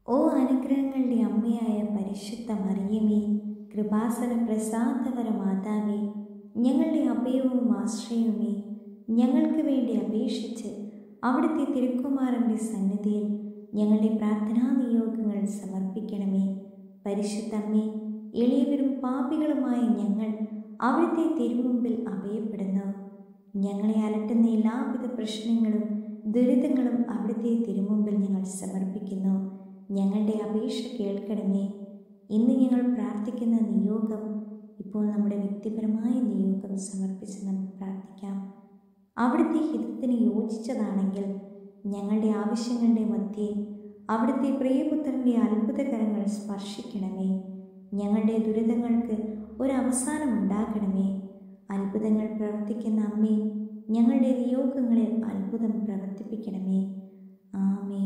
ഓ അനുഗ്രഹങ്ങളുടെ അമ്മയായ പരിശുദ്ധ മറിയമേ കൃപാസന പ്രസാദകര മാതാവേ ഞങ്ങളുടെ അഭയവും ആശ്രയവുമേ ഞങ്ങൾക്ക് വേണ്ടി അപേക്ഷിച്ച് അവിടുത്തെ തിരുക്കുമാരൻ്റെ സന്നിധിയിൽ ഞങ്ങളുടെ പ്രാർത്ഥനാ നിയോഗങ്ങൾ സമർപ്പിക്കണമേ പരിശുദ്ധമ്മേ എളിയവരും പാപികളുമായ ഞങ്ങൾ അവിടുത്തെ തിരുമുമ്പിൽ അഭയപ്പെടുന്നു ഞങ്ങളെ അലട്ടുന്ന എല്ലാവിധ പ്രശ്നങ്ങളും ദുരിതങ്ങളും അവിടുത്തെ തിരുമുമ്പിൽ ഞങ്ങൾ സമർപ്പിക്കുന്നു ഞങ്ങളുടെ അപേക്ഷ കേൾക്കണമേ ഇന്ന് ഞങ്ങൾ പ്രാർത്ഥിക്കുന്ന നിയോഗം ഇപ്പോൾ നമ്മുടെ വ്യക്തിപരമായ നിയോഗം സമർപ്പിച്ച് നമുക്ക് പ്രാർത്ഥിക്കാം അവിടുത്തെ ഹിതത്തിന് യോജിച്ചതാണെങ്കിൽ ഞങ്ങളുടെ ആവശ്യങ്ങളുടെ മധ്യേ അവിടുത്തെ പ്രിയപുത്രൻ്റെ അത്ഭുതകരങ്ങൾ സ്പർശിക്കണമേ ഞങ്ങളുടെ ദുരിതങ്ങൾക്ക് ഒരവസാനം ഉണ്ടാക്കണമേ അത്ഭുതങ്ങൾ പ്രവർത്തിക്കുന്ന അമ്മേ ഞങ്ങളുടെ നിയോഗങ്ങളിൽ അത്ഭുതം പ്രവർത്തിപ്പിക്കണമേ ആമേ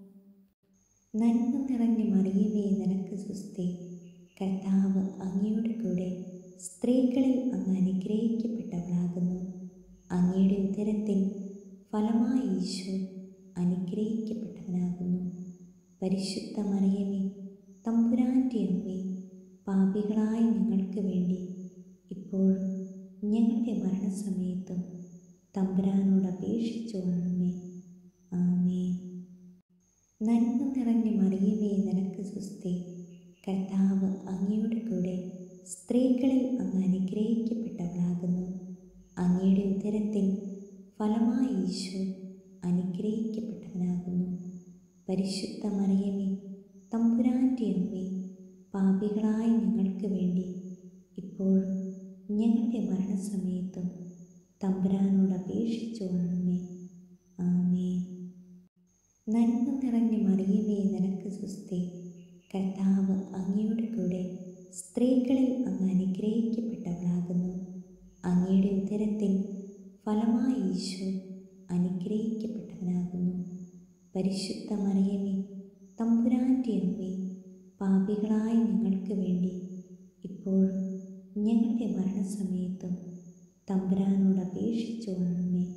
നന്മ നിറഞ്ഞ മറിയമേ നിനക്ക് സുസ്തി കർത്താവ് അങ്ങയുടെ കൂടെ സ്ത്രീകളിൽ അങ്ങ് അനുഗ്രഹിക്കപ്പെട്ടവളാകുന്നു അങ്ങയുടെ ഉദരത്തിൽ ഫലമായി ഈശോ അനുഗ്രഹിക്കപ്പെട്ടവനാകുന്നു പരിശുദ്ധ മറിയമേ തമ്പുരാൻ്റെ അമ്മേ പാപികളായ ഞങ്ങൾക്ക് വേണ്ടി ഇപ്പോഴും ഞങ്ങളുടെ മരണസമയത്തും തമ്പുരാനോട് അപേക്ഷിച്ചു കൊള്ളണമേ ആമേ നന്മ നിറഞ്ഞ മറിയമേ നിനക്ക് സുസ്തി കർത്താവ് അങ്ങയുടെ കൂടെ സ്ത്രീകളിൽ അങ്ങ് അനുഗ്രഹിക്കപ്പെട്ടവളാകുന്നു അങ്ങയുടെ ഉദരത്തിൽ ഫലമായി ഈശോ അനുഗ്രഹിക്കപ്പെട്ടവനാകുന്നു പരിശുദ്ധ മറിയമേ തമ്പുരാൻ്റെ അമ്മേ പാപികളായ ഞങ്ങൾക്ക് വേണ്ടി ഇപ്പോഴും ഞങ്ങളുടെ മരണസമയത്തും തമ്പുരാനോട് അപേക്ഷിച്ചു കൊള്ളണമേ ആമേ നന്മ നിറഞ്ഞ മറിയമേ നിനക്ക് സുസ്തി കർത്താവ് അങ്ങയുടെ കൂടെ സ്ത്രീകളിൽ അങ്ങ് അനുഗ്രഹിക്കപ്പെട്ടവളാകുന്നു അങ്ങയുടെ ഉദരത്തിൽ ഫലമായി ഈശോ അനുഗ്രഹിക്കപ്പെട്ടവനാകുന്നു പരിശുദ്ധ മറിയമേ തമ്പുരാൻ്റെ അമ്മേ പാപികളായ ഞങ്ങൾക്ക് വേണ്ടി ഇപ്പോഴും ഞങ്ങളുടെ മരണസമയത്തും തമ്പുരാനോട് അപേക്ഷിച്ചു കൊള്ളണമേ